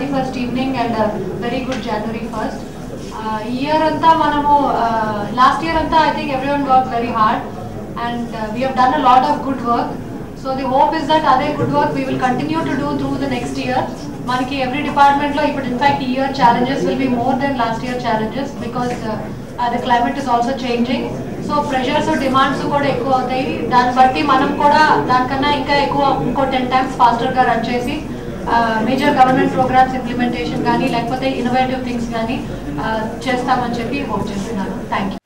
thirty first evening and very good January first year అంతా మనము last year అంతా I think everyone work very hard and we have done a lot of good work so the hope is that అదే good work we will continue to do through the next year మనకి every department లో ఇప్పుడు in fact ఈ year challenges will be more than last year challenges because the climate is also changing so pressures demands కూడా ఎక్కువ అవుతాయి దాన్ని బట్టి మనం కూడా దానికన్నా ఇంకా ఎక్కువ ఇంకో టెన్ టైమ్స్ ఫాస్టర్ గా రన్ చేసి మేజర్ గవర్నమెంట్ ప్రోగ్రామ్స్ ఇంప్లిమెంటేషన్ కానీ లేకపోతే ఇన్నోవేటివ్ థింగ్స్ కానీ చేస్తామని చెప్పి హోప్ చేస్తున్నాను థ్యాంక్ యూ